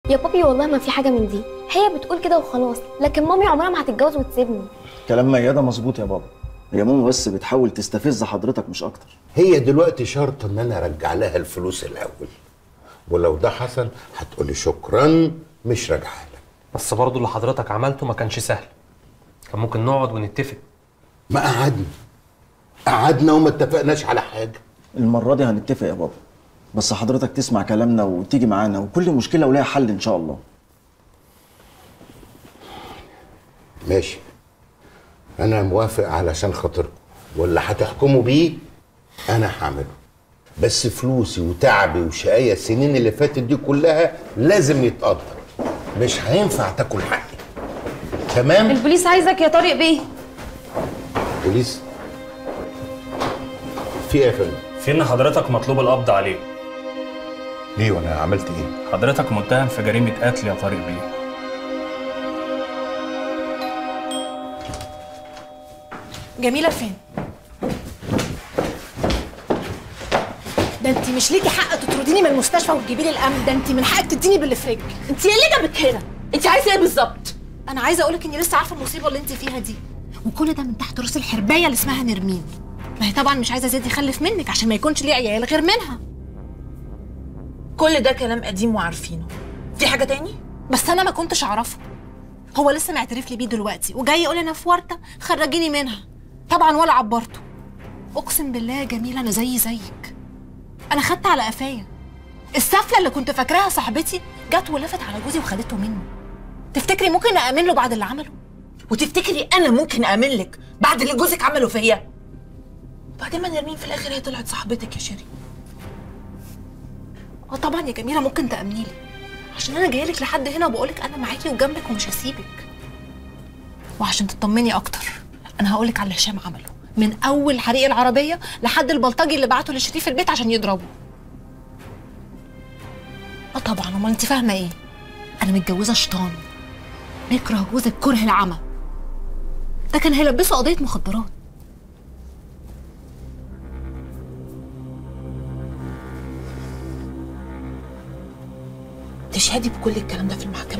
يا بابي والله ما في حاجه من دي هي بتقول كده وخلاص لكن مامي عمرها ما هتتجوز وتسيبني كلام ميادة مظبوط يا بابا هي ماما بس بتحاول تستفز حضرتك مش اكتر هي دلوقتي شرط ان انا ارجع لها الفلوس الاول ولو ده حصل هتقولي شكرا مش راجعه لك بس برضه اللي حضرتك عملته ما كانش سهل كان ممكن نقعد ونتفق ما قعدنا قعدنا وما اتفقناش على حاجه المرة دي هنتفق يا بابا بس حضرتك تسمع كلامنا وتيجي معانا وكل مشكلة وليها حل ان شاء الله ماشي انا موافق علشان خاطركم واللي هتحكموا بيه انا هعمله بس فلوسي وتعبي وشقايا السنين اللي فاتت دي كلها لازم يتقدر مش هينفع تاكل حقي تمام البوليس عايزك يا طارق بيه بوليس في ايه يا فندم في ان حضرتك مطلوب القبض عليه ليه وانا عملت ايه حضرتك متهم في جريمه قتل يا طارق بيه جميله فين ده انت مش ليكي حق تطرديني من المستشفى وتجيبي لي الامن ده انت من حقك تديني باللي في رجلي انت ايه اللي جابك هنا انت عايزه ايه بالظبط انا عايزه اقولك اني لسه عارفه المصيبه اللي انت فيها دي وكل ده من تحت راس الحربايه اللي اسمها نرمين ما هي طبعا مش عايزه زيد يخلف منك عشان ما يكونش ليه عيال غير منها كل ده كلام قديم وعارفينه في حاجه تاني بس انا ما كنتش اعرفه هو لسه معترف لي بيه دلوقتي وجاي يقول انا في ورطه خرجيني منها طبعا ولا عبرته اقسم بالله يا جميله انا زي زيك انا خدت على قفايا السفله اللي كنت فاكراها صاحبتي جت ولفت على جوزي وخدته مني تفتكري ممكن اامن له بعد اللي عمله وتفتكري انا ممكن اامن لك بعد اللي جوزك عمله فيا بعدين ما نرمين في الاخر هي طلعت صاحبتك يا شيري اه طبعا يا جميله ممكن تامني لي عشان انا جايه لك لحد هنا وبقولك انا معاكي وجنبك ومش هسيبك وعشان تطمني اكتر انا هقولك على اللي هشام عمله من اول حريق العربيه لحد البلطجي اللي بعته لشريف البيت عشان يضربه اه طبعا امال انت فاهمه ايه انا متجوزه شيطان بيكره جوزك كره العمى ده كان هيلبسه قضيه مخدرات تشهدي بكل الكلام ده في المحكمه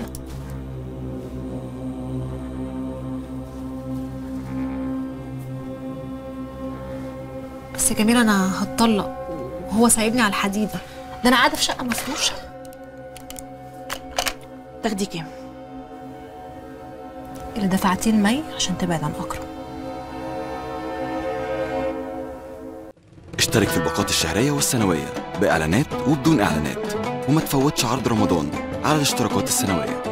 بس يا جميله انا هتطلق وهو سايبني على الحديده ده انا قاعده في شقه مفروشه تاخدي كام اللي دفعتيه المي عشان تبعد عن اكرم اشترك في الباقات الشهرية والسنوية بإعلانات وبدون إعلانات وما تفوتش عرض رمضان على الاشتراكات السنوية